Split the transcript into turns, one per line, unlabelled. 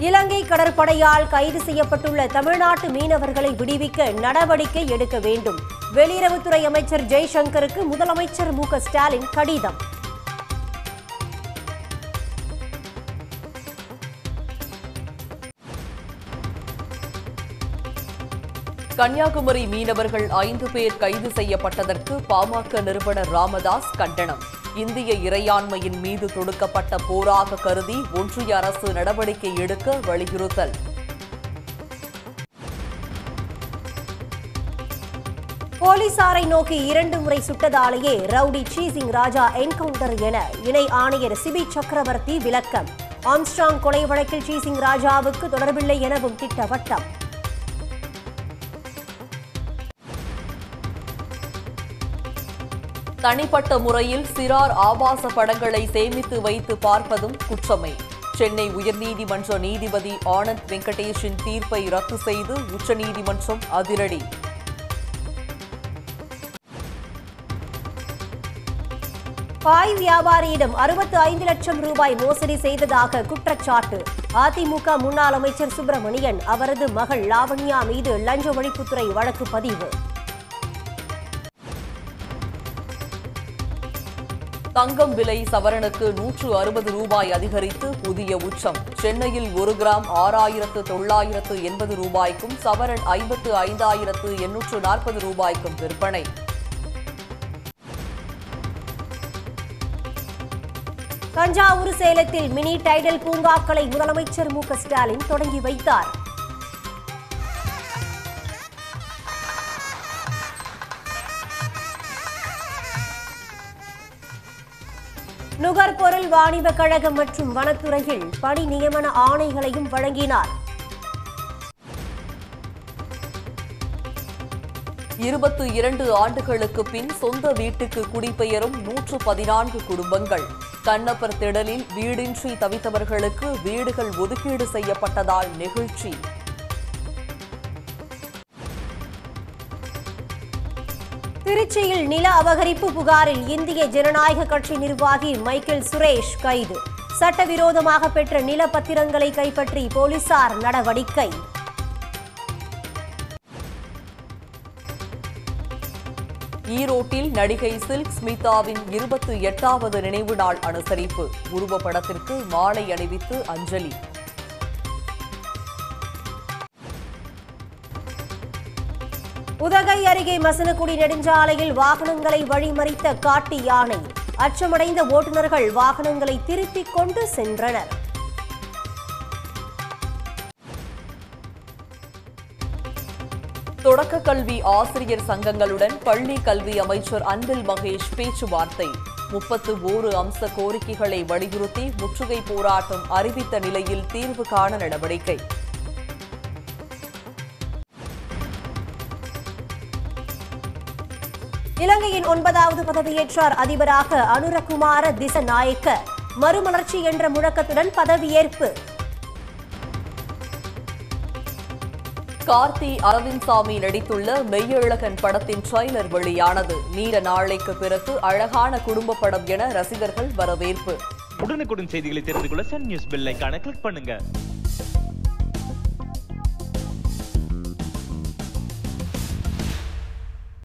இலங்கை கடற்படையால் கைது செய்யப்பட்டுள்ள தமிழ்நாட்டு மீனவர்களை விடுவிக்க நடவடிக்கை எடுக்க வேண்டும் வெளியுறவுத்துறை அமைச்சர் ஜெய்சங்கருக்கு முதலமைச்சர் மு க ஸ்டாலின் கடிதம்
கன்னியாகுமரி மீனவர்கள் ஐந்து பேர் கைது செய்யப்பட்டதற்கு பாமக நிறுவனர் ராமதாஸ் கண்டனம் இந்திய இறையாண்மையின் மீது தொடுக்கப்பட்ட போராக கருதி ஒன்றிய அரசு நடவடிக்கை எடுக்க வலியுறுத்தல்
போலீசாரை நோக்கி இரண்டு முறை சுட்டதாலேயே ரவுடி சீசிங் ராஜா என்கவுண்டர் என இணை ஆணையர் சிபி சக்கரவர்த்தி விளக்கம் ஆம்ஸ்ட்ராங் கொலை வழக்கில் சீசிங் ராஜாவுக்கு தொடர்பில்லை எனவும் திட்டவட்டம்
தனிப்பட்ட முறையில் சிறார் ஆபாச படங்களை சேமித்து வைத்து பார்ப்பதும் குற்றமே சென்னை உயர்நீதிமன்ற நீதிபதி ஆனந்த் வெங்கடேஷின் தீர்ப்பை ரத்து செய்து உச்சநீதிமன்றம் அதிரடி
பாய் வியாபாரியிடம் அறுபத்து ஐந்து லட்சம் ரூபாய் மோசடி செய்ததாக குற்றச்சாட்டு அதிமுக முன்னாள் அமைச்சர் சுப்பிரமணியன் அவரது மகள் லாவண்யா மீது லஞ்ச ஒழிப்புத்துறை வழக்கு பதிவு
தங்கம் விலை சவரனுக்கு நூற்று அறுபது ரூபாய் அதிகரித்து புதிய உச்சம் சென்னையில் ஒரு கிராம் ஆறாயிரத்து தொள்ளாயிரத்து எண்பது ரூபாய்க்கும் சவரன் ஐம்பத்து ஐந்தாயிரத்து எண்ணூற்று நாற்பது ரூபாய்க்கும் விற்பனை
தஞ்சாவூர் சேலத்தில் மினி டைடல் பூங்காக்களை முதலமைச்சர் மு க ஸ்டாலின் தொடங்கி வைத்தார் நுகர்பொருள் வாணிப கழகம் மற்றும் வனத்துறையில் பணி நியமன ஆணைகளையும் வழங்கினார்
இருபத்து இரண்டு ஆண்டுகளுக்கு பின் சொந்த வீட்டுக்கு குடிபெயரும் நூற்று பதினான்கு குடும்பங்கள் கண்ணப்பர் திடலில் வீடின்றி தவித்தவர்களுக்கு வீடுகள் ஒதுக்கீடு செய்யப்பட்டதால் நெகிழ்ச்சி
திருச்சியில் நில அபகரிப்பு புகாரில் இந்திய ஜனநாயக கட்சி நிர்வாகி மைக்கேல் சுரேஷ் கைது சட்டவிரோதமாக பெற்ற நில பத்திரங்களை கைப்பற்றி போலீசார் நடவடிக்கை
ஈரோட்டில் நடிகை சில்க் ஸ்மிதாவின் இருபத்து எட்டாவது நினைவு நாள் அனுசரிப்பு உருவப்படத்திற்கு மாலை அணிவித்து அஞ்சலி
உதகை அருகே மசனக்குடி நெடுஞ்சாலையில் வாகனங்களை வழிமறித்த காட்டு யானை அச்சமடைந்த ஓட்டுநர்கள் வாகனங்களை திருப்பிக் கொண்டு சென்றனர்
தொடக்க கல்வி ஆசிரியர் சங்கங்களுடன் பள்ளி கல்வி அமைச்சர் அன்பில் மகேஷ் பேச்சுவார்த்தை முப்பத்து ஓரு அம்ச கோரிக்கைகளை வலியுறுத்தி முற்றுகை போராட்டம் அறிவித்த நிலையில் தீர்வு காண நடவடிக்கை
இலங்கையின் ஒன்பதாவது பதவியேற்றார் அதிபராக அனுரகுமார திசநாயக்க மறுமலர்ச்சி என்ற முழக்கத்துடன் பதவியேற்பு
கார்த்தி அரவிந்த் சாமி நடித்துள்ள மெய்யழகன் படத்தின் ட்ரைலர் வெளியானது நீண்ட நாளைக்கு பிறகு அழகான குடும்ப படம் என ரசிகர்கள் வரவேற்பு
உடனுக்குடன் செய்திகளை தெரிந்து கொள்ள சன் நியூஸ் பெல் ஐகானை கிளிக் பண்ணுங்க